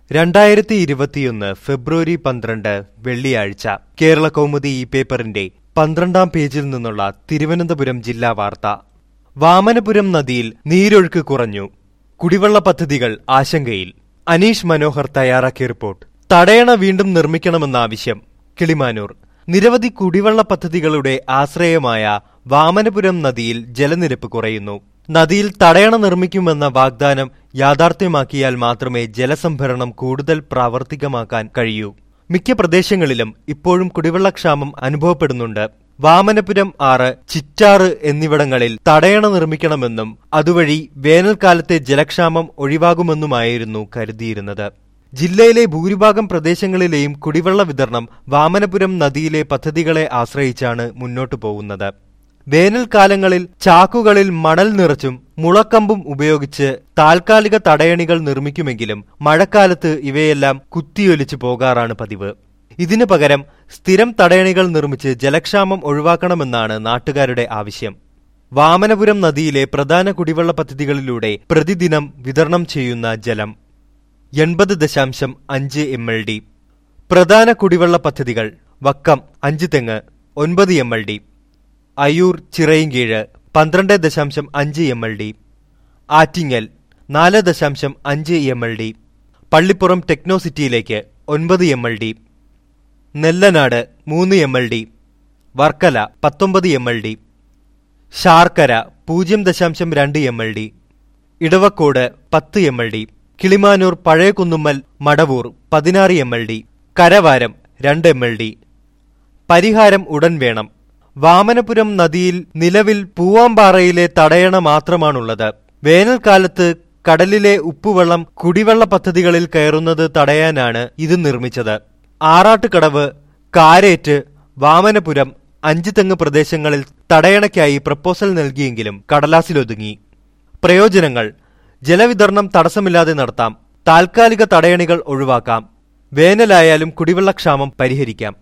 രണ്ടായിരത്തി ഇരുപത്തിയൊന്ന് ഫെബ്രുവരി പന്ത്രണ്ട് വെള്ളിയാഴ്ച കേരള കൗമുദി ഈ പേപ്പറിന്റെ പന്ത്രണ്ടാം പേജിൽ നിന്നുള്ള തിരുവനന്തപുരം ജില്ലാ വാർത്ത വാമനപുരം നദിയിൽ നീരൊഴുക്ക് കുറഞ്ഞു കുടിവെള്ള പദ്ധതികൾ ആശങ്കയിൽ അനീഷ് മനോഹർ തയ്യാറാക്കിയ റിപ്പോർട്ട് തടയണ വീണ്ടും നിർമ്മിക്കണമെന്ന ആവശ്യം കിളിമാനൂർ നിരവധി കുടിവെള്ള പദ്ധതികളുടെ ആശ്രയമായ വാമനപുരം നദിയിൽ ജലനിരപ്പ് കുറയുന്നു നദിയിൽ തടയണ നിർമ്മിക്കുമെന്ന വാഗ്ദാനം യാഥാർത്ഥ്യമാക്കിയാൽ മാത്രമേ ജലസംഭരണം കൂടുതൽ പ്രാവർത്തികമാക്കാൻ കഴിയൂ മിക്ക പ്രദേശങ്ങളിലും ഇപ്പോഴും കുടിവെള്ളക്ഷാമം അനുഭവപ്പെടുന്നുണ്ട് വാമനപുരം ആറ് ചിറ്റാറ് എന്നിവിടങ്ങളിൽ തടയണ നിർമ്മിക്കണമെന്നും അതുവഴി വേനൽക്കാലത്തെ ജലക്ഷാമം ഒഴിവാകുമെന്നുമായിരുന്നു കരുതിയിരുന്നത് ജില്ലയിലെ ഭൂരിഭാഗം പ്രദേശങ്ങളിലെയും കുടിവെള്ള വിതരണം വാമനപുരം നദിയിലെ പദ്ധതികളെ ആശ്രയിച്ചാണ് മുന്നോട്ടു പോകുന്നത് വേനൽക്കാലങ്ങളിൽ ചാക്കുകളിൽ മണൽ നിറച്ചും മുളക്കമ്പും ഉപയോഗിച്ച് താൽക്കാലിക തടയണികൾ നിർമ്മിക്കുമെങ്കിലും മഴക്കാലത്ത് ഇവയെല്ലാം കുത്തിയൊലിച്ചു പോകാറാണ് പതിവ് ഇതിനു പകരം സ്ഥിരം തടയണികൾ നിർമ്മിച്ച് ജലക്ഷാമം ഒഴിവാക്കണമെന്നാണ് നാട്ടുകാരുടെ ആവശ്യം വാമനപുരം നദിയിലെ പ്രധാന കുടിവെള്ള പദ്ധതികളിലൂടെ പ്രതിദിനം വിതരണം ചെയ്യുന്ന ജലം എൺപത് ദശാംശം അഞ്ച് എം എൽ ഡി പ്രധാന കുടിവെള്ള പദ്ധതികൾ വക്കം അഞ്ച് തെങ്ങ് ഒൻപത് M L D Ayur Chirayinkeezhu പന്ത്രണ്ട് ദശാംശം അഞ്ച് എം എൽ ഡി ആറ്റിങ്ങൽ നാല് ദശാംശം അഞ്ച് എം എൽ ഡി പള്ളിപ്പുറം ടെക്നോസിറ്റിയിലേക്ക് ഒൻപത് എം എൽ ഡി നെല്ലനാട് മൂന്ന് എം എൽ ഡി വർക്കല പത്തൊമ്പത് എം എൽ ഡി ശാർക്കര പൂജ്യം ദശാംശം രണ്ട് എം എൽ ഡി ഇടവക്കോട് പത്ത് M L D Kilimanoor Pazhayakunnummel Madavoor പതിനാറ് എം എൽ ഡി കരവാരം രണ്ട് എം എൽ ഡി പരിഹാരം ഉടൻ വേണം വാമനപുരം നദിയിൽ നിലവിൽ പൂവാമ്പാറയിലെ തടയണ മാത്രമാണുള്ളത് വേനൽക്കാലത്ത് കടലിലെ ഉപ്പുവെള്ളം കുടിവെള്ള പദ്ധതികളിൽ കയറുന്നത് തടയാനാണ് ഇത് നിർമ്മിച്ചത് ആറാട്ടുകടവ് കാരേറ്റ് വാമനപുരം അഞ്ച് തെങ്ങ് പ്രദേശങ്ങളിൽ തടയണയ്ക്കായി പ്രപ്പോസൽ നൽകിയെങ്കിലും കടലാസിലൊതുങ്ങി പ്രയോജനങ്ങൾ ജലവിതരണം തടസ്സമില്ലാതെ നടത്താം താൽക്കാലിക തടയണികൾ ഒഴിവാക്കാം വേനലായാലും കുടിവെള്ളക്ഷാമം പരിഹരിക്കാം